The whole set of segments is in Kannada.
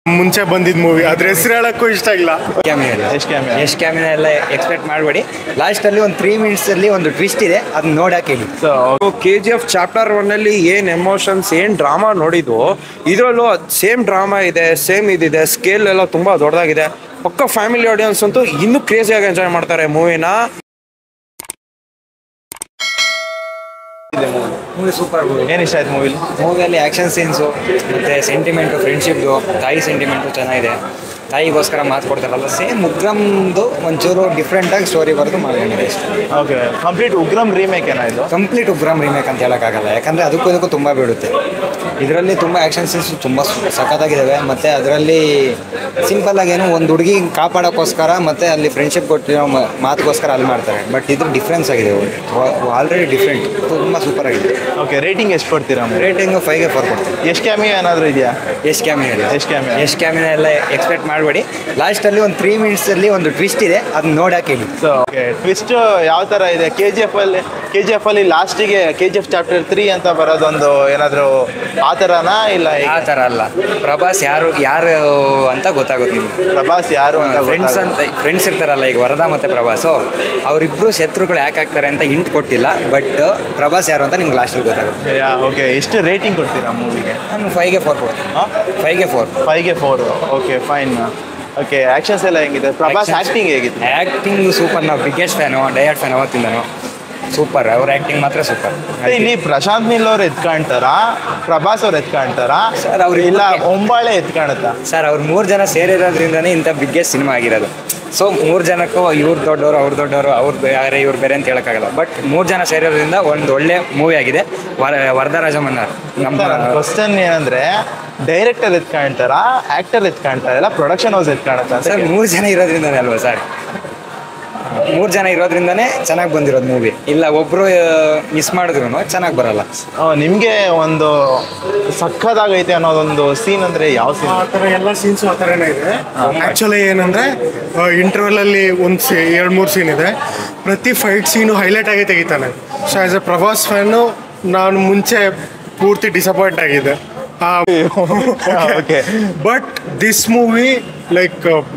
ಮುಂಚೆ ಬಂದಿದ್ ಮೂವಿ ಅದ್ರ ಹೆಸರು ಹೇಳಕ್ಕೂ ಇಷ್ಟ ಇಲ್ಲ ಕ್ಯಾಮಿನ ಎಷ್ಟ್ cameo? ಎಷ್ಟು ಕ್ಯಾಮಿನ ಎಲ್ಲ ಎಕ್ಸ್ಪೆಕ್ಟ್ ಮಾಡಬೇಡಿ ಲಾಸ್ಟಲ್ಲಿ ಒಂದು ತ್ರೀ ಮಿನಿಟ್ಸಲ್ಲಿ ಒಂದು ಟ್ವಿಸ್ಟ್ ಇದೆ ಅದನ್ನ ನೋಡಕ್ಕೆ ಹೇಳಿ ಕೆ ಜಿ ಎಫ್ ಚಾಪ್ಟರ್ ಒನ್ನಲ್ಲಿ ಏನು ಎಮೋಷನ್ಸ್ ಏನು ಡ್ರಾಮಾ ನೋಡಿದ್ವು ಇದರಲ್ಲೂ ಸೇಮ್ ಡ್ರಾಮಾ ಇದೆ ಸೇಮ್ ಇದಿದೆ ಸ್ಕೇಲ್ ಎಲ್ಲ ತುಂಬ ದೊಡ್ಡದಾಗಿದೆ ಪಕ್ಕ ಫ್ಯಾಮಿಲಿ ಆಡಿಯನ್ಸ್ ಅಂತೂ ಇನ್ನೂ ಕ್ರೇಜಿಯಾಗಿ ಎಂಜಾಯ್ ಮಾಡ್ತಾರೆ ಮೂವಿನ ಮೂವಿ ಸೂಪರ್ ಏನ್ ಇಷ್ಟ ಆಯ್ತು ಮೂವಿಲಿ ಮೂವಿಯಲ್ಲಿ ಆ್ಯಕ್ಷನ್ ಸೀನ್ಸು ಮತ್ತು ಸೆಂಟಿಮೆಂಟು ಫ್ರೆಂಡ್ಶಿಪ್ದು ತಾಯಿ ಸೆಂಟಿಮೆಂಟು ಚೆನ್ನಾಗಿದೆ ತಾಯಿಗೋಸ್ಕರ ಮಾತು ಕೊಡ್ತಾರಲ್ಲ ಸೇಮ್ ಮುಗ್ರಮ್ದು ಒಂಚೂರು ಡಿಫ್ರೆಂಟಾಗಿ ಸ್ಟೋರಿ ಬರೆದು ಮಾಡ್ಕೊಂಡಿದೆ ಅಷ್ಟೇ ಓಕೆ ಕಂಪ್ಲೀಟ್ ಉಗ್ರಂ ರೀಮೇಕ್ ಏನಾಯ್ತು ಕಂಪ್ಲೀಟ್ ಉಗ್ರಮ್ ರೀಮೇಕ್ ಅಂತ ಹೇಳೋಕ್ಕಾಗಲ್ಲ ಯಾಕಂದರೆ ಅದಕ್ಕೂ ಇದಕ್ಕೂ ತುಂಬ ಬೀಳುತ್ತೆ ಇದರಲ್ಲಿ ತುಂಬ ಆ್ಯಕ್ಷನ್ ಸೀನ್ಸ್ ತುಂಬ ಸಖತ್ತಾಗಿದ್ದಾವೆ ಮತ್ತು ಅದರಲ್ಲಿ ಸಿಂಪಲ್ ಆಗೇನು ಒಂದು ಹುಡುಗಿ ಕಾಪಾಡೋಕ್ಕೋಸ್ಕರ ಮತ್ತು ಅಲ್ಲಿ ಫ್ರೆಂಡ್ಶಿಪ್ ಕೊಟ್ಟಿರೋ ಮ- ಮಾತುಗೋಸ್ಕರ ಅಲ್ಲಿ ಮಾಡ್ತಾರೆ ಬಟ್ ಇದು ಡಿಫ್ರೆನ್ಸ್ ಆಗಿದೆ ಆಲ್ರೆಡಿ ಡಿಫ್ರೆಂಟ್ ತುಂಬ ಸೂಪರ್ ಆಗಿದೆ ಓಕೆ ರೇಟಿಂಗ್ ಎಷ್ಟು ಕೊಡ್ತೀರಾ ರೇಟಿಂಗು ಫೈವ್ಗೆ ಫೋರ್ ಕೊಡ್ತೀನಿ ಎಷ್ಟು ಕ್ಯಾಮಿಯೋ ಏನಾದರೂ ಇದೆಯಾ ಎಷ್ಟು ಕ್ಯಾಮಿನ ಎಷ್ಟ್ cameo? ಎಷ್ಟು ಕ್ಯಾಮಿನ ಎಲ್ಲ ಎಕ್ಸ್ಪೆಕ್ಟ್ ಮಾಡಬೇಡಿ ಲಾಸ್ಟಲ್ಲಿ ಒಂದು ತ್ರೀ ಮಿನಿಟ್ಸಲ್ಲಿ ಒಂದು ಟ್ವಿಸ್ಟ್ ಇದೆ ಅದನ್ನ ನೋಡಕ್ಕೆ ಹೇಳಿ ಸೊ ಓಕೆ ಟ್ವಿಸ್ಟ್ ಯಾವ ಥರ ಇದೆ ಕೆ ಜಿ ಎಫ್ ಅಲ್ಲಿ ಕೆ ಜಿ ಎಫ್ ಅಲ್ಲಿ ಲಾಸ್ಟಿಗೆ K G F chapter three ಅಂತ ಬರೋದೊಂದು ಏನಾದರೂ ಆ ಥರನಾ ಇಲ್ಲ ಆ ಹೇಗೆ? ಥರ ಅಲ್ಲ ಪ್ರಭಾಸ್ ಯಾರು ಯಾರು ಅಂತ ಗೊತ್ತಾಗುತ್ತೆ ನಿಮ್ಗೆ ಪ್ರಭಾಸ್ ಯಾರು ಅಂತ ಫ್ರೆಂಡ್ಸ್ ಗೊತ್ತಾಗಲ್ಲ. ಅಂತ ಫ್ರೆಂಡ್ಸ್ ಇರ್ತಾರಲ್ಲ ಈಗ ವರದಾ ಮತ್ತೆ ಪ್ರಭಾಸು ಅವರಿಬ್ರು ಶತ್ರುಗಳು ಯಾಕೆ ಆಗ್ತಾರೆ ಅಂತ ಹಿಂಟ್ ಕೊಟ್ಟಿಲ್ಲ ಬಟ್ ಪ್ರಭಾಸ್ ಯಾರು ಅಂತ ನಿಮ್ಗೆ ಲಾಸ್ಟಲ್ಲಿ ಗೊತ್ತಾಗುತ್ತೆ ಯಾ ಓಕೆ ಎಷ್ಟು ರೇಟಿಂಗ್ ಕೊಡ್ತೀರಾ ಮೂವಿಗೆ ನಾನು ಫೈವ್ಗೆ ಫೋರ್ ಕೊಡ್ತೀನಿ ಫೈವ್ಗೆ ಫೋರ್ ಫೈವ್ಗೆ four okay fine okay actions ಎಲ್ಲ ಹೆಂಗಿದೆ ಪ್ರಭಾಸ್ ಆ್ಯಕ್ಟಿಂಗ್ ಹೇಗಿದೆ ಆ್ಯಕ್ಟಿಂಗ್ ಸೂಪರ್ ನಾವು ಬಿಗ್ಗೆಸ್ಟ್ ಫ್ಯಾನು ಡಯಟ್ ಫ್ಯಾನ್ ಅವತ್ತಿಂದನು ಸೂಪರ್ ಅವ್ರ ಆ್ಯಕ್ಟಿಂಗ್ ಮಾತ್ರ ಸೂಪರ್ ಇಲ್ಲಿ ಪ್ರಶಾಂತ್ ನೀಲ್ ಅವ್ರು ಎದ್ ಕಾಣ್ತಾರಾ ಪ್ರಭಾಸ್ ಅವ್ರು ಎದ್ ಕಾಣ್ತಾರಾ ಸರ್, ಅವ್ರು ಇಲ್ಲ ಇಬ್ಬರಿಗೆ- ಒಂಬಾಳೆ ಎದ್ ಕಾಣುತ್ತಾ ಸರ್ ಅವ್ರು ಮೂರು ಜನ ಸೇರಿರೋದ್ರಿಂದನೇ ಇಂಥ ಬಿಗ್ಗೆಸ್ಟ್ ಸಿನಿಮಾ ಆಗಿರೋದು ಸೊ ಮೂರು ಜನಕ್ಕೂ ಇವ್ರು ದೊಡ್ಡವರು ಅವ್ರು ದೊಡ್ಡವರು ಅವ್ರು ಬೇರೆ ಇವ್ರು ಬೇರೆ ಅಂತ ಹೇಳೋಕ್ಕಾಗಲ್ಲ ಬಟ್ ಮೂರು ಜನ ಸೇರಿರೋದ್ರಿಂದ ಒಂದು ಒಳ್ಳೆ ಮೂವಿ ಆಗಿದೆ ವರ ವರದರಾಜಮನ್ನಾರ್ ನಮ್ಮ ಕ್ವಶನ್ ಏನಂದ್ರೆ ಡೈರೆಕ್ಟರ್ ಎದ್ ಕಾಣ್ತಾರಾ ಆಕ್ಟರ್ ಎದ್ ಕಾಣ್ತಾರ ಇಲ್ಲ ಪ್ರೊಡಕ್ಷನ್ ಹೌಸ್ ಎದ್ ಕಾಣುತ್ತಾ ಅಂತ ಸರ್ ಮೂರು ಜನ ಇರೋದ್ರಿಂದನೇ ಅಲ್ವಾ ಸರ್ ಮೂರು ಜನ ಇರೋದ್ರಿಂದನೇ ಚೆನ್ನಾಗಿ ಬಂದಿರೋದು ಮೂವಿ ಇಲ್ಲ ಒಬ್ಬರು ಮಿಸ್ ಮಾಡಿದ್ರು ಚೆನ್ನಾಗಿ ಬರಲ್ಲ ಆ, ನಿಮ್ಗೆ ಒಂದು ಸಕ್ಕದಾಗೈತೆ ಅನ್ನೋದೊಂದು ಸೀನ್ ಅಂದ್ರೆ ಯಾವ ಸೀನ್ ಆ ಥರ ಎಲ್ಲ ಸೀನ್ಸ್ ಆ ಥರನೇ ಇದೆ ಆ್ಯಕ್ಚುಲಿ ಏನಂದ್ರೆ ಇಂಟರ್ವೆಲ್ ಅಲ್ಲಿ ಒಂದು ಸಿ ಎರಡು ಮೂರು ಸೀನ್ ಇದೆ ಪ್ರತಿ ಫೈಟ್ ಸೀನು ಹೈಲೈಟ್ ಆಗಿ ತೆಗಿತಾನೆ so as a Prabhas fan ನಾನು ಮುಂಚೆ ಪೂರ್ತಿ ಡಿಸಪಾಯಿಂಟ್ ಆಗಿದೆ okay but this movie like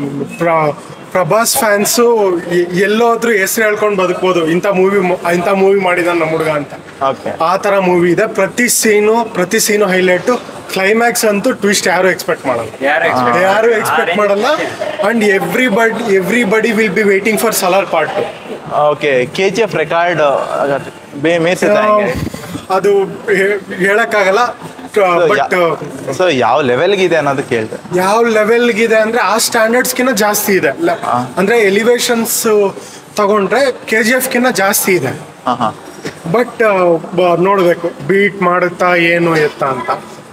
Prabhas fans ಎಲ್ಲೋದ್ರೂ ಹೆಸರು ಹೇಳ್ಕೊಂಡು ಬದುಕ್ಬೋದು ಇಂಥ ಮೂವಿ ಇಂಥ ಮೂವಿ ಮಾಡಿದ ನಮ್ಮ ಹುಡುಗ ಅಂತ ಓಕೆ ಆ ಥರ ಮೂವಿ ಇದೆ ಪ್ರತಿ ಸೀನು ಪ್ರತಿ ಸೀನು ಹೈಲೈಟು ಕ್ಲೈಮ್ಯಾಕ್ಸ್ ಅಂತೂ ಟ್ವಿಸ್ಟ್ ಯಾರು ಎಕ್ಸ್ಪೆಕ್ಟ್ ಮಾಡಲ್ಲ ಯಾರು ಎಕ್ಸ್ಪೆಕ್ಟ್ ಮಾಡಲ್ಲ and everybody everybody will be waiting for Salaar part two okay K G F record ಬೇ ಮೇಯ್ಸುತ್ತಾ ಹೆಂಗೆ ಅದು ಹೇ- ಹೇಳಕ್ಕಾಗಲ್ಲ ಬಟ್ ಸೊ ಯಾವ ಲೆವೆಲ್ಗೆ ಇದೆ ಅನ್ನೋದು ಕೇಳ್ದೆ ಯಾವ ಲೆವೆಲ್ಗಿದೆ ಅಂದ್ರೆ ಆ ಸ್ಟ್ಯಾಂಡರ್ಡ್ಸ್ಗಿನ್ನ ಜಾಸ್ತಿ ಇದೆ ಲ- ಅಂದ್ರೆ ಎಲಿವೇಶನ್ಸ್ ತಗೊಂಡ್ರೆ ಕೆ ಜಿ ಎಫ್ಗಿನ್ನ ಜಾಸ್ತಿ ಇದೆ ಹಾಂ ಹಾಂ ಬಟ್ ನೋಡ್ಬೇಕು ಬೀಟ್ ಮಾಡುತ್ತಾ ಏನು ಎತ್ತ ಅಂತ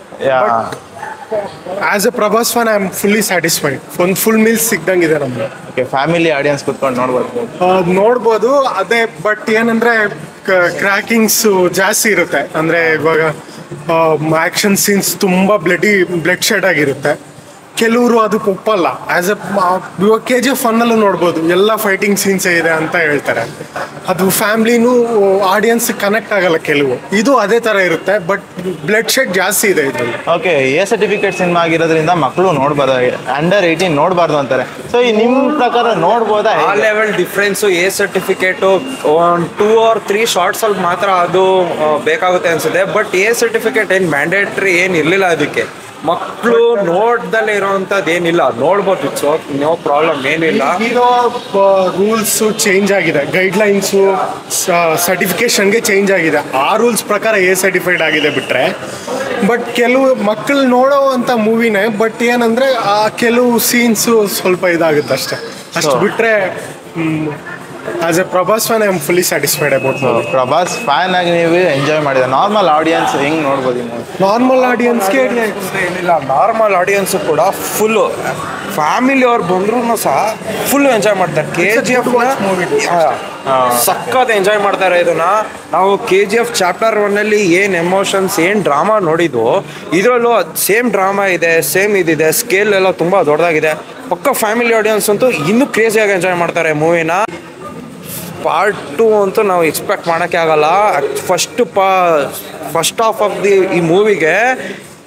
as a Prabhas fan I am fully satisfied ಒಂದು ಫುಲ್ ಮೀಲ್ಸ್ ಸಿಗ್ದಂಗಿದೆ ನಮ್ಗೆ ಓಕೆ ಫ್ಯಾಮಿಲಿ ಆಡಿಯನ್ಸ್ ಕುತ್ಕೊಂಡು ನೋಡ್ಬೋದು ಅಹ್, ನೋಡ್ಬೋದು ಅದೇ ಬಟ್ ಏನಂದ್ರೆ ಕ್ರ್ಯಾಕಿಂಗ್ಸ್ ಜಾಸ್ತಿ ಇರುತ್ತೆ ಅಂದ್ರೆ ಇವಾಗ ಆಕ್ಷನ್ ಸೀನ್ಸ್ ತುಂಬಾ ಬ್ಲಡಿ ಬ್ಲಡ್ ಶೆಡ್ ಆಗಿರುತ್ತೆ ಕೆಲವರು ಅದಕ್ಕೆ ಒಪ್ಪಲ್ಲ ಆಸ್ ಎ ಇವಾಗ ಕೆ ಜಿ ಎಫ್ ಅನ್ನಲ್ಲೂ ನೋಡ್ಬೋದು ಎಲ್ಲ ಫೈಟಿಂಗ್ ಸೀನ್ಸ್ ಇದೆ ಅಂತ ಹೇಳ್ತಾರೆ ಅದು ಫ್ಯಾಮ್ಲಿನೂ ಆಡಿಯನ್ಸ್ ಕನೆಕ್ಟ್ ಆಗಲ್ಲ ಕೆಲವು ಇದು ಅದೇ ತರ ಇರುತ್ತೆ ಬಟ್ ಬ್ಲಡ್ ಶೆಡ್ ಜಾಸ್ತಿ ಇದೆ ಇದರಲ್ಲಿ ಓಕೆ ಎ ಸರ್ಟಿಫಿಕೇಟ್ ಸಿನಿಮಾ ಆಗಿರೋದ್ರಿಂದ ಮಕ್ಕಳು ನೋಡ್ಬಾರ್ದು ಅಂಡರ್ ಏಯ್ಟೀನ್ ನೋಡಬಾರ್ದು ಅಂತಾರೆ ಸೊ ಈ ನಿಮ್ಮ ಪ್ರಕಾರ ನೋಡ್ಬೋದಾ ಆ ಹೇಗೆ? ಲೆವೆಲ್ ಡಿಫ್ರೆನ್ಸು ಎ ಸರ್ಟಿಫಿಕೇಟು ಒಂದು ಟೂ ಆರ್ ತ್ರೀ ಶಾರ್ಟ್ಸಲ್ಲಿ ಮಾತ್ರ ಅದು ಆ, ಬೇಕಾಗುತ್ತೆ ಅನ್ಸುತ್ತೆ ಬಟ್ ಎ ಸರ್ಟಿಫಿಕೇಟ್ ಏನು ಮ್ಯಾಂಡೇಟ್ರಿ ಏನು ಇರಲಿಲ್ಲ ಅದಕ್ಕೆ ಮಕ್ಕಳು ನೋಡ್ದಲ್ಲೇ ಇರೋವಂಥದ್ದು ಏನಿಲ್ಲ ನೋಡ್ಬೋದು ಸೊ ನೋ ಪ್ರಾಬ್ಲಮ್ ಏನಿಲ್ಲ ಈಗಿರೋ ರೂಲ್ಸ್ ಚೇಂಜ್ ಆಗಿದೆ ಗೈಡ್ಲೈನ್ಸು ಸರ್ಟಿಫಿಕೇಶನ್ಗೆ ಚೇಂಜ್ ಆಗಿದೆ ಆ ರೂಲ್ಸ್ ಪ್ರಕಾರ ಎ ಸರ್ಟಿಫೈಡ್ ಆಗಿದೆ ಬಿಟ್ರೆ ಬಟ್ ಕೆಲವು ಮಕ್ಕಳು ನೋಡೋ ಅಂತ ಮೂವಿನೇ ಬಟ್ ಏನಂದ್ರೆ ಆ ಕೆಲವು ಸೀನ್ಸು ಸ್ವಲ್ಪ ಇದಾಗುತ್ತೆ ಅಷ್ಟೇ ಅಷ್ಟು So- ಬಿಟ್ರೆ as a Prabhas fan I am fully satisfied about So, Prabhas fan ಆಗಿ ನೀವು ಎಂಜಾಯ್ ಮಾಡಿದ ನಾರ್ಮಲ್ ಆಡಿಯನ್ಸ್ ಹೆಂಗ್ ನೋಡ್ಬೋದು ಈ movie? ನಾರ್ಮಲ್ ಆಡಿಯನ್ಸ್ಗೆ ಏನಿಲ್ಲ ನಾರ್ಮಲ್ ಆಡಿಯನ್ಸು ಕೂಡ ಫುಲ್ಲು ಫ್ಯಾಮಿಲಿ ಅವ್ರು ಬಂದ್ರು ಸಹ ಫುಲ್ ಎಂಜಾಯ್ ಮಾಡ್ತಾರೆ ಕೆ ಜಿ ಎಫ್ ಸಕ್ಕತ್ ಎಂಜಾಯ್ ಮಾಡ್ತಾರೆ ಇದನ್ನ ನಾವು ಕೆ ಜಿ ಎಫ್ ಚಾಪ್ಟರ್ ಒನ್ನಲ್ಲಿ ಏನು ಎಮೋಷನ್ಸ್ ಏನು ಡ್ರಾಮಾ ನೋಡಿದ್ವು ಇದರಲ್ಲೂ ಸೇಮ್ ಡ್ರಾಮಾ ಇದೆ ಸೇಮ್ ಇದಿದೆ ಸ್ಕೇಲ್ ಎಲ್ಲ ತುಂಬ ದೊಡ್ಡದಾಗಿದೆ ಪಕ್ಕ ಫ್ಯಾಮಿಲಿ ಆಡಿಯನ್ಸ್ ಅಂತೂ ಇನ್ನೂ ಕ್ರೇಜಿಯಾಗಿ ಎಂಜಾಯ್ ಮಾಡ್ತಾರೆ ಮೂವಿನ ಪಾರ್ಟ್ ಟು ಅಂತೂ ನಾವು ಎಕ್ಸ್ಪೆಕ್ಟ್ ಮಾಡೋಕ್ಕೆ ಆಗಲ್ಲ ಫಸ್ಟ್ ಪಾ ಫಸ್ಟ್ ಹಾಫ್ ಆಫ್ ದಿ ಈ ಮೂವಿಗೆ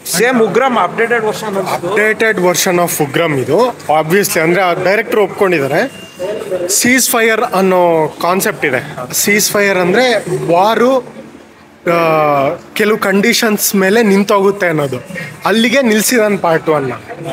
same Ugramm updated version updated version of Ugramm ಇದು ಆಬ್ವಿಯಸ್ಲಿ ಅಂದರೆ ಆ ಡೈರೆಕ್ಟರ್ ಒಪ್ಕೊಂಡಿದ್ದಾರೆ ಸೀಸ್ ಫೈರ್ ಅನ್ನೋ ಕಾನ್ಸೆಪ್ಟ್ ಇದೆ ಸೀಸ್ ಫೈರ್ ಅಂದರೆ ವಾರು ಆ, ಕೆಲವು ಕಂಡೀಷನ್ಸ್ ಮೇಲೆ ನಿಂತೋಗುತ್ತೆ ಅನ್ನೋದು ಅಲ್ಲಿಗೆ ನಿಲ್ಸಿದಾನ ಪಾರ್ಟ್ ಒನ್ನ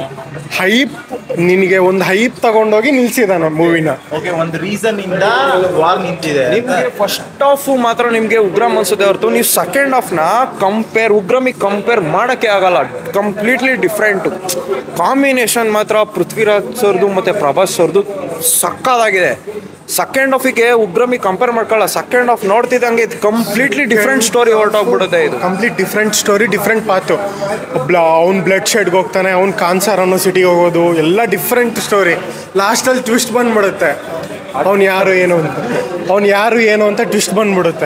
ಹೈಪ್ ನಿನಗೆ ಒಂದು ಹೈಪ್ ತಗೊಂಡೋಗಿ ನಿಲ್ಸಿದಾನ ಮೂವಿನ ಓಕೆ ಒಂದು ರೀಸನ್ ಇಂದ ವಾರ್ ನಿಂತಿದೆ ನಿಮ್ಗೆ ಫಸ್ಟ್ ಹಾಫ್ ಮಾತ್ರ ನಿಮ್ಗೆ ಉಗ್ರಮ್ ಅನ್ಸುತ್ತೆ ಹೊರತು ನೀವು ಸೆಕೆಂಡ್ ಹಾಫ್ನ ಕಂಪೇರ್ ಉಗ್ರಮಿಗೆ ಕಂಪೇರ್ ಮಾಡೋಕ್ಕೆ ಆಗಲ್ಲ ಕಂಪ್ಲೀಟ್ಲಿ ಡಿಫ್ರೆಂಟ್ ಕಾಂಬಿನೇಷನ್ ಮಾತ್ರ ಪೃಥ್ವಿರಾಜ್ ಸರ್ದು ಮತ್ತೆ ಪ್ರಭಾಸ್ ಸರ್ದು ಸಕ್ಕದಾಗಿದೆ ಸೆಕೆಂಡ್ ಹಾಫಿಗೆ ಉಗ್ರಮಿಗೆ ಕಂಪೇರ್ ಮಾಡ್ಕೊಳ್ಳ ಸೆಕೆಂಡ್ ಹಾಫ್ ನೋಡ್ತಿದ್ದಂಗೆ ಇದು ಕಂಪ್ಲೀಟ್ಲಿ ಡಿಫ್ರೆಂಟ್ ಸ್ಟೋರಿ ಹೊರಟೋಗ್ಬಿಡುತ್ತೆ ಇದು ಕಂಪ್ಲೀಟ್ ಡಿಫ್ರೆಂಟ್ ಸ್ಟೋರಿ ಡಿಫ್ರೆಂಟ್ ಪಾತು ಅವ್ನು ಬ್ಲಡ್ ಶೇಡ್ಗೆ ಹೋಗ್ತಾನೆ ಅವ್ನು ಕಾನ್ಸರ್ ಅನ್ನೋ ಸಿಟಿಗೆ ಹೋಗೋದು ಎಲ್ಲ ಡಿಫ್ರೆಂಟ್ ಸ್ಟೋರಿ ಲಾಸ್ಟಲ್ಲಿ ಟ್ವಿಸ್ಟ್ ಬಂದ್ಬಿಡುತ್ತೆ ಅವ್ನು ಯಾರು ಏನು ಅಂತ ಅವ್ನು ಯಾರು ಏನು ಅಂತ ಟ್ವಿಸ್ಟ್ ಬಂದ್ಬಿಡುತ್ತೆ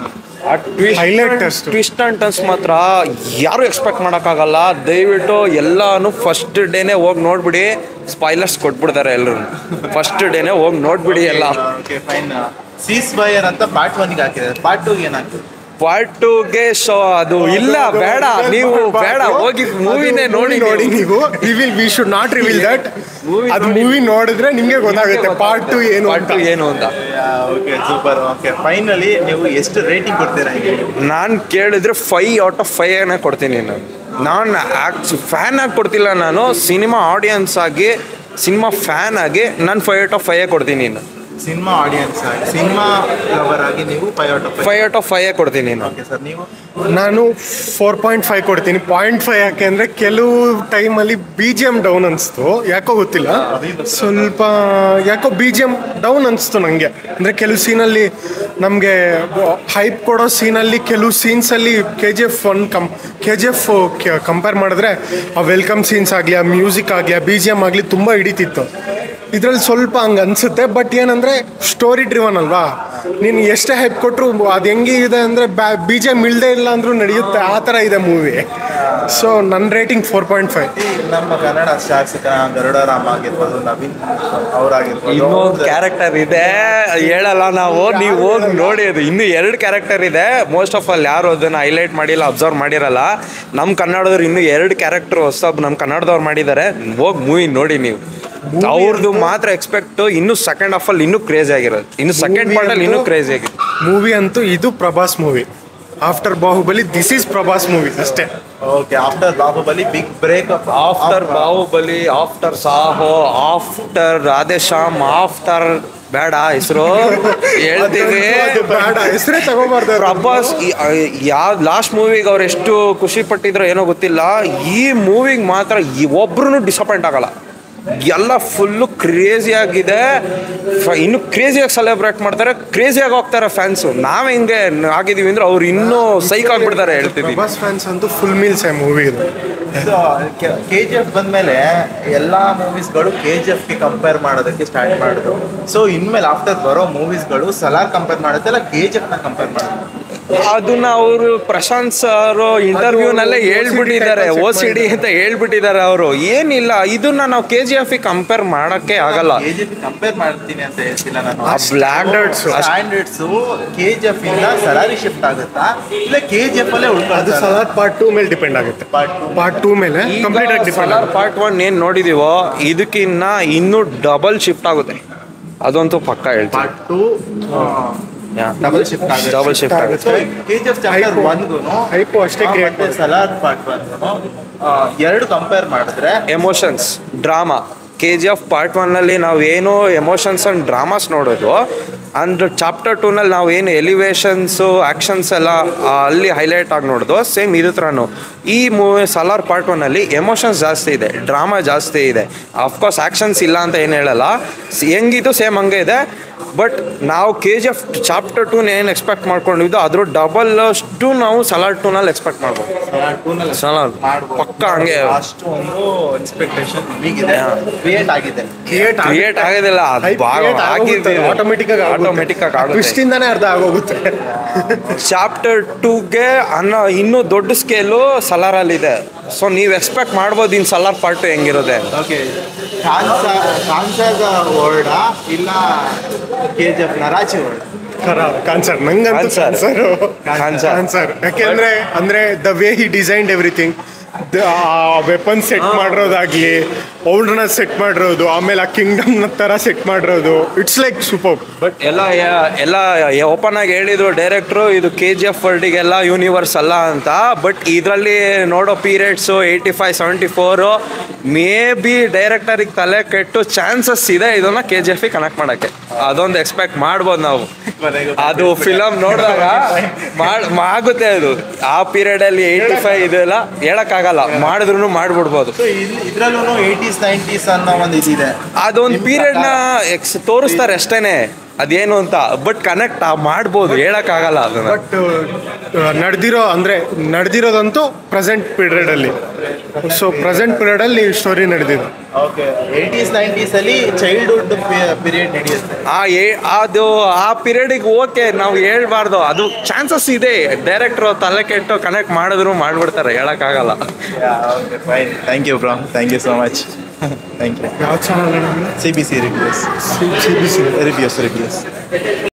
Highlight ಅಷ್ಟು. ಟ್ವಿಸ್ಟ್ ಅಂಡ್ ಟರ್ನ್ಸ್ ಮಾತ್ರ ಯಾರು ಎಕ್ಸ್ಪೆಕ್ಟ್ ಮಾಡೋಕ್ಕಾಗಲ್ಲ ದಯವಿಟ್ಟು ಎಲ್ಲಾನು ಫಸ್ಟ್ ಡೇನೆ ಹೋಗಿ ನೋಡ್ಬಿಡಿ ಸ್ಪಾಯ್ಲರ್ಸ್ ಕೊಟ್ಬಿಡ್ತಾರೆ ಎಲ್ಲರೂ ಫಸ್ಟ್ ಡೇನೆ ಹೋಗಿ ನೋಡ್ಬಿಡಿ ಎಲ್ಲ ಓಕೆ ಫೈನ್ ಸೀಸ್ ಫೈರ್ ಅಂತ ಪಾರ್ಟ್ ಒನ್ಗೆ ಹಾಕಿದ್ದಾರೆ ಪಾರ್ಟ್ ಟೂಗೆ ಏನಾಗ್ತದೆ ಪಾರ್ಟ್ ಟೂಗೆ ಸೊ ಅದು ಇಲ್ಲ ಬೇಡ ನೀವು ಬೇಡ ಹೋಗಿ ಮೂವಿನೇ ನೋಡಿ ನೋಡಿ ನೀವು we will we should not reveal that ಅದು ಮೂವಿ ನೋಡಿದ್ರೆ ನಿಮ್ಗೆ ಗೊತ್ತಾಗುತ್ತೆ ಪಾರ್ಟ್ ಟು ಏನು ಪಾರ್ಟ್ ಅಂತ ಟು ಏನು ಅಂತ ಓಕೆ ಸೂಪರ್ ಓಕೆ ಫೈನಲಿ ನೀವು ಎಷ್ಟು ರೇಟಿಂಗ್ ಕೊಡ್ತೀರಾ ಹೀಗೆ ನಾನು ಕೇಳಿದ್ರೆ ಫೈ ಔಟ್ ಆಫ್ ಫೈವ್ ಏನೇ ಕೊಡ್ತೀನಿ ನಾನು ನಾನು ಆಕ್ಚು ಫ್ಯಾನ್ ಆಗಿ ಕೊಡ್ತಿಲ್ಲ ನಾನು ಸಿನಿಮಾ ಆಡಿಯನ್ಸ್ ಆಗಿ ಸಿನಿಮಾ ಫ್ಯಾನ್ ಆಗಿ ನಾನು ಫೈವ್ ಔಟ್ ಆಫ್ ಫೈವ್ ಕೊಡ್ತೀನಿ ನಾನು ಸಿನಿಮಾ ಆಡಿಯನ್ಸ್ ಆಗಿ ಸಿನಿಮಾ ಲವರ್ ಆಗಿ ನೀವು five out of five out of five ಕೊಡ್ತೀನಿ ನಾನು ಓಕೆ ಸರ್ ನೀವು ನಾನು ಫೋರ್ ಪಾಯಿಂಟ್ ಫೈವ್ ಕೊಡ್ತೀನಿ ಪಾಯಿಂಟ್ ಫೈವ್ ಯಾಕೆ ಅಂದ್ರೆ ಕೆಲವು ಟೈಮಲ್ಲಿ ಬಿ ಜಿ ಎಮ್ ಡೌನ್ ಅನಿಸ್ತು ಯಾಕೋ ಗೊತ್ತಿಲ್ಲ ಸ್ವಲ್ಪ ಯಾಕೋ ಬಿ ಜಿ ಎಮ್ ಡೌನ್ ಅನಿಸ್ತು ನನಗೆ ಅಂದರೆ ಕೆಲವು ಸೀನಲ್ಲಿ ನಮಗೆ ಹೈಪ್ ಕೊಡೋ ಸೀನಲ್ಲಿ ಕೆಲವು ಸೀನ್ಸಲ್ಲಿ K G F one come K G F compare ಮಾಡಿದ್ರೆ ಆ ವೆಲ್ಕಮ್ ಸೀನ್ಸ್ ಆಗಲಿ ಆ ಮ್ಯೂಸಿಕ್ ಆಗಲಿ ಆ ಬಿ ಜಿ ಎಮ್ ಆಗಲಿ ತುಂಬ ಹಿಡಿತಿತ್ತು ಇದ್ರಲ್ಲಿ ಸ್ವಲ್ಪ ಹಂಗೆ ಅನ್ಸುತ್ತೆ ಬಟ್ ಏನಂದ್ರೆ ಸ್ಟೋರಿ ಡ್ರಿವನ್ ಅಲ್ವಾ ನೀನು ಎಷ್ಟೇ ಹೈಪ್ ಕೊಟ್ಟರು ಅದು ಹೆಂಗೆ ಇದೆ ಅಂದರೆ ಬಿ ಜಿ ಎಮ್ ಇಲ್ಲದೆ ಇಲ್ಲ ಅಂದ್ರೂ ನಡೆಯುತ್ತೆ ಆ ಥರ ಇದೆ ಮೂವಿ ಸೊ ನನ್ನ ರೇಟಿಂಗ್ ಫೋರ್ ಪಾಯಿಂಟ್ ಫೈವ್ ನಮ್ಮ ಕನ್ನಡ ಸ್ಟಾರ್ಸ್ ಗರುಡರಾಮ್ ಆಗಿರ್ಬೋದು ನವೀನ್ ಅವರಾಗಿರ್ಬೋದು ಇನ್ನೊಂದು ಕ್ಯಾರೆಕ್ಟರ್ ಇದೆ ಹೇಳಲ್ಲ ನಾವು ನೀವು ಹೋಗಿ ನೋಡಿ ಅದು ಇನ್ನು ಎರಡು ಕ್ಯಾರೆಕ್ಟರ್ ಇದೆ ಮೋಸ್ಟ್ ಆಫ್ ಆಲ್ ಯಾರು ಅದನ್ನ ಹೈಲೈಟ್ ಮಾಡಿಲ್ಲ ಅಬ್ಸರ್ವ್ ಮಾಡಿರಲ್ಲ ನಮ್ಮ ಕನ್ನಡದವ್ರು ಇನ್ನು ಎರಡು ಕ್ಯಾರೆಕ್ಟರ್ ಹೊಸಬ್ ನಮ್ಮ ಕನ್ನಡದವ್ರು ಮಾಡಿದ್ದಾರೆ ಹೋಗಿ ಮೂವಿ ನೋಡಿ ನೀವು ಅವ್ರದ್ದು ಮಾತ್ರ ಎಕ್ಸ್ಪೆಕ್ಟ್ ಇನ್ನು ಸೆಕೆಂಡ್ ಹಾಫ್ ಅಲ್ಲಿ ಇನ್ನೂ ಕ್ರೇಜ್ ಆಗಿರೋದು ಇನ್ನು ಸೆಕೆಂಡ್ ಪಾರ್ಟ್ ಅಲ್ಲಿ ಇನ್ನೂ ಕ್ರೇಜ್ ಆಗಿದೆ ಮೂವಿ ಅಂತೂ ಇದು Prabhas movie after Baahubali this is Prabhas movie ಅಷ್ಟೇ okay after Baahubali big break after Baahubali after Saaho after Radhe Shyam after ಬೇಡ ಹೆಸರು ಹೇಳ್ತೀವಿ ಅದು ಬೇಡ ಹೆಸರೇ ತಗೋಬಾರ್ದು ಪ್ರಭಾಸ್ ಯಾವ ಲಾಸ್ಟ್ ಮೂವಿಗೆ ಅವ್ರು ಎಷ್ಟು ಖುಷಿ ಪಟ್ಟಿದ್ರೋ ಏನೋ ಗೊತ್ತಿಲ್ಲ ಈ ಮೂವಿಗೆ ಮಾತ್ರ ಒಬ್ರು ಡಿಸಪಾಯಿಂಟ್ ಆಗಲ್ಲ ಎಲ್ಲ ಫುಲ್ಲು ಕ್ರೇಜಿ ಆಗಿದೆ ಫ- ಇನ್ನು ಕ್ರೇಜಿಯಾಗಿ ಸೆಲೆಬ್ರೇಟ್ ಮಾಡ್ತಾರೆ ಕ್ರೇಜಿಯಾಗಿ ಹೋಗ್ತಾರೆ ಫ್ಯಾನ್ಸು ನಾವ್ ಹೆಂಗೆ ಆಗಿದೀವಿ ಅಂದ್ರೆ ಅವ್ರು ಇನ್ನೂ ಸೈಕ್ ಆಗ್ಬಿಡ್ತಾರೆ ಹೇಳ್ತಿದ್ವಿ ಪ್ರಭಾಸ್ ಫ್ಯಾನ್ಸ್ ಅಂತೂ ಫುಲ್ ಮೀಲ್ಸ್ ಮೂವಿ ಇದು ಕೆ ಜಿ ಎಫ್ ಬಂದ್ಮೇಲೆ ಎಲ್ಲಾ ಮೂವೀಸ್ಗಳು ಕೆ ಜಿ ಎಫ್ಗೆ ಕಂಪೇರ್ ಮಾಡೋದಕ್ಕೆ ಸ್ಟಾರ್ಟ್ ಮಾಡಿದ್ರು ಸೊ ಇನ್ಮೇಲೆ ಆಫ್ಟರ್ ಬರೋ ಮೂವೀಸ್ಗಳು ಸಲಾರ್ ಕಂಪೇರ್ ಮಾಡುತ್ತೆ ಅಲ್ಲ ಕೆ ಜಿ ಎಫ್ನ ಕಂಪೇರ್ ಮಾಡುತ್ತೆ ಅದನ್ನ ಅವರು ಪ್ರಶಾಂತ್ ಸರ್ ಇಂಟರ್ವ್ಯೂನಲ್ಲೇ ಹೇಳ್ಬಿಟ್ಟಿದ್ದಾರೆ ಓ ಸಿ ಡಿ ಅಂತ ಹೇಳ್ಬಿಟ್ಟಿದ್ದಾರೆ ಅವರು ಏನಿಲ್ಲ ಇದನ್ನ ನಾವು ಕೆ ಜಿ ಎಫ್ ಕಂಪೇರ್ ಮಾಡಕ್ಕೆ ಆಗಲ್ಲ ಕೆ ಜಿ ಎಫ್ ಕಂಪೇರ್ ಮಾಡ್ತೀನಿ ಅಂತ ಹೇಳ್ತಿಲ್ಲ ನಾನು ಆ black standards K G F ಇಂದ ಸಲಾರಿ ಶಿಫ್ಟ್ ಆಗುತ್ತಾ ಇಲ್ಲ ಕೆ ಜಿ ಎಫ್ ಅಲ್ಲೇ ಅದು ಉಳ್ಕೊಳ್ಳೋದು ಸಲಾರ್ ಪಾರ್ಟ್ ಟೂ ಮೇಲೆ ಡಿಪೆಂಡ್ ಆಗುತ್ತೆ ಪಾರ್ಟ್ ಟು ಪಾರ್ಟ್ ಟೂ ಮೇಲೆ ಕಂಪ್ಲೀಟ್ ಆಗಿ ಡಿಪೆಂಡ್ ಆಗುತ್ತೆ ಪಾರ್ಟ್ ಒನ್ ಏನ್ ನೋಡಿದೀವೋ ಇದಕ್ಕಿನ್ನ ಇನ್ನೂ ಡಬಲ್ ಶಿಫ್ಟ್ ಆಗುತ್ತೆ ಅದಂತೂ ಪಕ್ಕ ಹೇಳ್ತೀನಿ ಪಾರ್ಟ್ ಟು ಡಬಲ್ ಶಿಫ್ಟ್ ಆಗುತ್ತೆ ಡಬಲ್ ಶಿಫ್ಟ್ ಆಗುತ್ತೆ K G F chapter Hype- ಒನ್ಗೂ hype ಅಷ್ಟೇ create ಮತ್ತೆ ಸಲಾರ್ ಪಾರ್ಟ್ ಒನ್ಗೂ ಎರಡು ಕಂಪೇರ್ ಮಾಡಿದ್ರೆ emotions drama K G F part ಒನ್ನಲ್ಲಿ ನಾವು ಏನು ಎಮೋಷನ್ಸ್ ಅಂಡ್ ಡ್ರಾಮಾಸ್ ನೋಡೋದು ಅಂಡ್ ಚಾಪ್ಟರ್ ಟೂನಲ್ಲಿ ನಾವು ಏನು ಎಲಿವೇಶನ್ಸು ಆ್ಯಕ್ಷನ್ಸ್ ಎಲ್ಲ ಆ, ಅಲ್ಲಿ ಹೈಲೈಟ್ ಆಗಿ ನೋಡೋದು ಸೇಮ್ ಇದು ಥರನು ಈ ಮೂವಿ ಸಲಾರ್ ಪಾರ್ಟ್ ಒನ್ನಲ್ಲಿ ಎಮೋಷನ್ಸ್ ಜಾಸ್ತಿ ಇದೆ ಡ್ರಾಮಾ ಜಾಸ್ತಿ ಇದೆ ಅಫ್ಕೋರ್ಸ್ ಆ್ಯಕ್ಷನ್ಸ್ ಇಲ್ಲ ಅಂತ ಏನು ಹೇಳಲ್ಲ ಸ್- ಹೆಂಗಿತ್ತು ಸೇಮ್ ಹಂಗೆ ಇದೆ ಬಟ್ ನಾವು ಕೆ ಜಿ ಎಫ್ ಚಾಪ್ಟರ್ ಟೂನ ಏನು ಎಕ್ಸ್ಪೆಕ್ಟ್ ಮಾಡ್ಕೊಂಡಿದ್ದು ಅದ್ರ ಡಬಲ್ ಅಷ್ಟು ನಾವು ಸಲಾರ್ ಟೂನಲ್ಲಿ ಎಕ್ಸ್ಪೆಕ್ಟ್ ಮಾಡ್ಬೋದು ಸಲಾರ್ ಟೂನಲ್ಲಿ ಸಲಾರ್ ಮಾಡ್ಬೋದು. ಪಕ್ಕ ಹಂಗೆ ಅಷ್ಟು ಒಂದು ಎಕ್ಸ್ಪೆಕ್ಟೇಷನ್ ಈಗಿದೆ ಕ್ರಿಯೇಟ್ ಆಗಿದೆ ಕ್ರಿಯೇಟ್ ಕ್ರಿಯೇಟ್ ಆಗೋದಿಲ್ಲ ಅದು ಭಾಗ ಆಗಿದ್ದೀವಿ ಆಟೋಮೆಟಿಕ್ ಆಗಿ ಆಟೋಮೆಟಿಕ್ ಆಗಿ ಟ್ವಿಸ್ಟ್ ಆಗುತ್ತೆ ಇಂದಾನೆ ಅರ್ಧ ಆಗೋಗುತ್ತೆ ಚಾಪ್ಟರ್ ಟೂಗೆ ಅನ್ನೋ ಇನ್ನೂ ದೊಡ್ಡ ಸ್ಕೇಲು ಸಲಾರಲ್ಲಿದೆ ಸೊ ನೀವು ಎಕ್ಸ್ಪೆಕ್ಟ್ ಮಾಡ್ಬೋದು ಇನ್ನು ಸಲಾರ್ ಪಾರ್ಟ್ ಹೆಂಗಿರುತ್ತೆ ಓಕೆ ಕಾನ್ಸಾ ಕಾನ್ಸಾದ ವರ್ಡ ಇಲ್ಲ K G F Narachi world Khansaar ನಂಗಂತೂ Cancer. ಕಾನ್ಸರ್ Cancer. ಕಾನ್ಸರ್ ಯಾಕೆಂದ್ರೆ ಅಂದ್ರೆ the way he designed everything weapon set ಮಾಡಿರೋದಾಗ್ಲಿ ಅವ್ರನ್ನ ಸೆಟ್ ಮಾಡಿರೋದು ಆಮೇಲೆ ಆ ಕಿಂಗ್ಡಮ್ ತರ ಸೆಟ್ ಮಾಡಿರೋದು ಇಟ್ಸ್ ಲೈಕ್ ಸೂಪರ್ ಬಟ್ ಎಲ್ಲ ಯ- ಎಲ್ಲ ಓಪನ್ ಆಗಿ ಹೇಳಿದ್ರು ಡೈರೆಕ್ಟ್ರು ಇದು ಕೆ ಜಿ ಎಫ್ ವರ್ಲ್ಡಿಗೆಲ್ಲ ಯೂನಿವರ್ಸ್ ಅಲ್ಲ ಅಂತ ಬಟ್ ಇದರಲ್ಲಿ ನೋಡೋ periods eighty five seventy four maybe ಡೈರೆಕ್ಟರಿಗೆ ತಲೆ ಕೆಟ್ಟು ಚಾನ್ಸಸ್ ಇದೆ ಇದನ್ನ ಕೆ ಜಿ ಎಫ್ ಕನೆಕ್ಟ್ ಮಾಡೋಕ್ಕೆ ಅದೊಂದು ಎಕ್ಸ್ಪೆಕ್ಟ್ ಮಾಡ್ಬೋದು ನಾವು ಅದು ಫಿಲಮ್ ನೋಡಿದಾಗ ಮಾಡ್ ಆಗುತ್ತೆ ಅದು ಆ ಪೀರಿಯಡಲ್ಲಿ ಏಯ್ಟಿ ಫೈವ್ ಇದೆಲ್ಲ ಹೇಳೋಕ್ಕಾಗಲ್ಲ ಮಾಡಿದ್ರು ಮಾಡ್ಬಿಡ್ಬೋದು ಸೊ ಇದ್ರಲ್ಲೂ ಏಯ್ಟೀಸ್ ನೈಂಟೀಸ್ ಅನ್ನೋ ಒಂದು ಇದಿದೆ ಅದೊಂದು ಪೀರಿಯಡ್ನ ಎಕ್ಸ್ ತೋರಿಸ್ತಾರೆ ಅಷ್ಟೇನೆ ಅದೇನು ಅಂತ ಬಟ್ ಕನೆಕ್ಟ್ ಮಾಡ್ಬೋದು ಹೇಳಕ್ಕಾಗಲ್ಲ ಅದನ್ನ ಬಟ್ ನಡೆದಿರೋ ಅಂದ್ರೆ ನಡೆದಿರೋದಂತೂ ಪ್ರೆಸೆಂಟ್ ಪೀರಿಯಡ್ ಅಲ್ಲಿ ಸೊ ಪ್ರೆಸೆಂಟ್ ಪೀರಿಯಡ್ ಅಲ್ಲಿ ಸ್ಟೋರಿ ನಡೆದಿದೆ ಓಕೆ ಏಯ್ಟೀಸ್ ನೈಂಟೀಸ್ ಅಲ್ಲಿ ಚೈಲ್ಡ್ಹುಡ್ ಪೀರಿಯಡ್ ನಡೆಯುತ್ತೆ ಆ ಏ ಅದು ಆ ಪೀರಿಯಡಿಗೆ ಓಕೆ ನಾವು ಹೇಳ್ಬಾರ್ದು ಅದು ಚಾನ್ಸಸ್ ಇದೆ ಡೈರೆಕ್ಟ್ರು ತಲೆ ಕೆಟ್ಟು ಕನೆಕ್ಟ್ ಮಾಡಿದ್ರು ಮಾಡ್ಬಿಡ್ತಾರೆ ಹೇಳಕ್ಕಾಗಲ್ಲ okay fine thank you bro thank you so much thank you ಯಾವ channel C B C reviews C B C reviews reviews